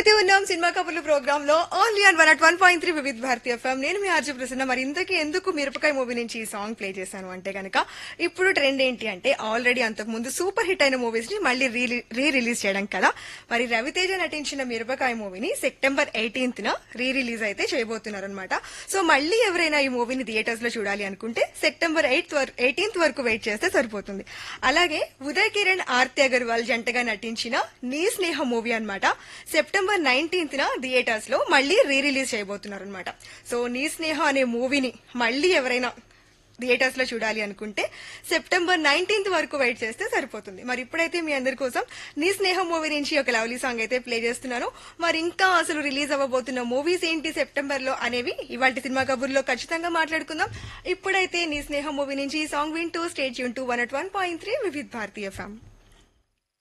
మనమైతే ఉన్నాం సినిమా కబుర్లు ప్రోగ్రామ్ లో only and one at one point three Vividh Bharati FM నేను మీ ఆర్జీ ప్రసన్న మరి ఇంతకీ ఎందుకు మిరపకాయ మూవీ నుంచి ఈ సాంగ్ ప్లే చేశాను అంటే గనక ఇప్పుడు ట్రెండ్ ఏంటి అంటే ఆల్రెడీ అంతకు ముందు సూపర్ హిట్ అయిన మూవీస్ ని మళ్ళీ రీ రిలీజ్ చేయడం కదా మరి రవితేజ నటించిన మిరపకాయ మూవీని సెప్టెంబర్ ఎయిటీన్త్ న రీ రిలీజ్ అయితే చేయబోతున్నారు అనమాట సో మళ్ళీ ఎవరైనా ఈ మూవీని థియేటర్స్ లో చూడాలి అనుకుంటే సెప్టెంబర్ ఎయిత్ ఎయిటీన్త్ వరకు వెయిట్ చేస్తే సరిపోతుంది అలాగే ఉదయ్ కిరణ్ ఆర్తి అగర్వాల్ జంటగా నటించిన నీ స్నేహ మూవీ అన్నమాట సెప్టెంబర్ నైన్టీన్త్ న థియేటర్స్ లో మళ్ళీ రీ రిలీజ్ చేయబోతున్నారు అనమాట సో నీ స్నేహ అనే మూవీని మళ్ళీ ఎవరైనా థియేటర్స్ లో చూడాలి అనుకుంటే సెప్టెంబర్ నైన్టీన్త్ వరకు వెయిట్ చేస్తే సరిపోతుంది మరి ఇప్పుడైతే మీ అందరి కోసం నీ స్నేహం మూవీ నుంచి ఒక లవ్లీ సాంగ్ అయితే ప్లే చేస్తున్నాను మరి ఇంకా అసలు రిలీజ్ అవ్వబోతున్న మూవీస్ ఏంటి సెప్టెంబర్ లో అనేవి ఇవాళ సినిమా కబుర్లో ఖచ్చితంగా మాట్లాడుకుందాం ఇప్పుడైతే నీ స్నేహం మూవీ నుంచి ఈ సాంగ్ వింటూ స్టేట్ యూన్ to one at one point three Vividh Bharati FM